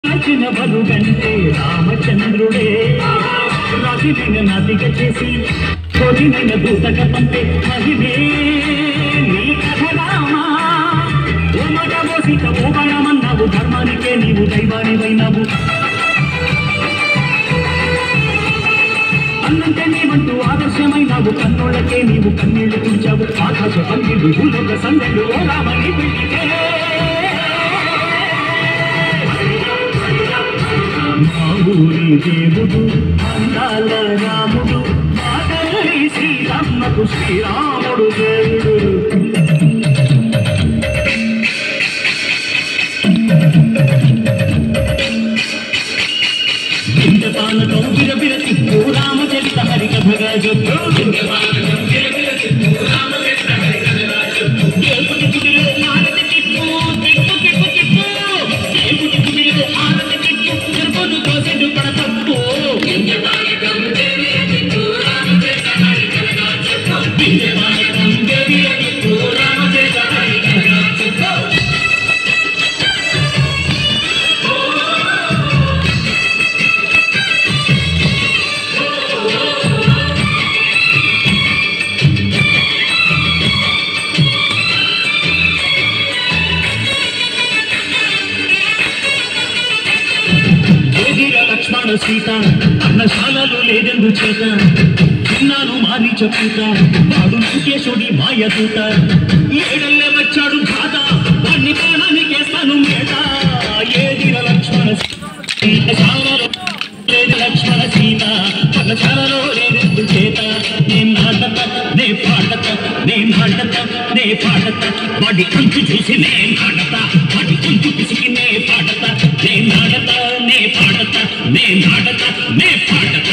నచ్చిన బలుగంటే రామచంద్రుడే రాజులైన నాతిక చేసి కోరినైన దూతక పంపే మహిమే నీ కథ రామా ఓ మగ మోసిక ఓ బణమన్నావు ధర్మానికే నీవు దైవానివైనావు అన్నంటే నీవంటూ ఆదర్శమైనావు కన్నోళ్ళకే నీవు కన్నీళ్లు తుడిచావు ఆకాశ పందిళ్ళు భూలోక సందెళ్ళు ఓ రామని పెళ్లికే మా ఊరి దేవుడు అందాల రాముడు మా తల్లి శ్రీరామకు శ్రీరాముడు దేవుడు విందపాలకం విరవిర తిప్పు రామచరిత హరికథగా జొద్దు ఏపుటి గుడిలో ఆరతి తిప్పు తిప్పు తిప్పు తిప్పు ఏపుటి గుడిలో ఆరతి తిప్పు చెరుపును కోసెడు పడతప్పు విందపాలకం విరవిర తిప్పు రామచరిత హరికథగా జొద్దు ఎదిర లక్ష్మణ సీత అన్నశాలలు లేదెందు చేత చిన్నాను మారి చెప్పుత వాడు లంకేశుడి మాయ దూత ఏడల్లే వచ్చాడు ఘాత వాణ్ణి ప్రాణానికేస్తాను మేట ఏదిర లక్ష్మణ సీత శాలలో లేదు లక్ష్మణ సీత పన్నశాలలో లేదెందు చేత నేను నాటత నే పాటత నే నాటత నే పాటత వాడి అంచు చూసి నే నాటత వాడి అంచు పిసికి నే పాటత నే నాటత నే పాటత నే నాటత నే పాటత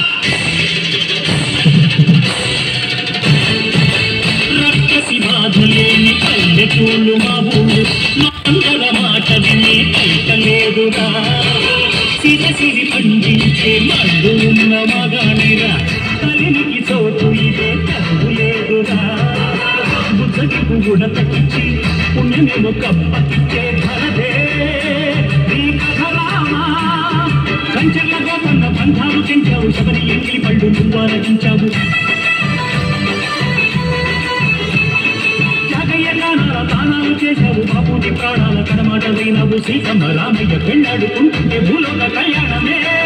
రక్కసి బాధలేని పల్లెటూళ్ళు మా ఊళ్ళు మందర మాట విని పైకలేదురా సిరి సిరి పండించే మళ్ళు ఉన్న మగానిరా తలినికి చోటు ఇదే కరువు లేదురా బుద్ధకి పువ్వుడ తగ్గించి పుణ్యమేమో కప్పకిచ్చే ధరదే నీ కథ రామా కంచెల్లగా ఉన్న బంధాలు తెంచావు శబరి ఎంగిలి పళ్ళు నువ్వు ఆరగించావు జాగయ్య గానాల తానాలు చేశావు బాబుని ప్రాణాల కడమాట వైనవు సీతమ్మ రామయ్య పెళ్ళాడుకుంటుంటే భూలోక కళ్యాణమే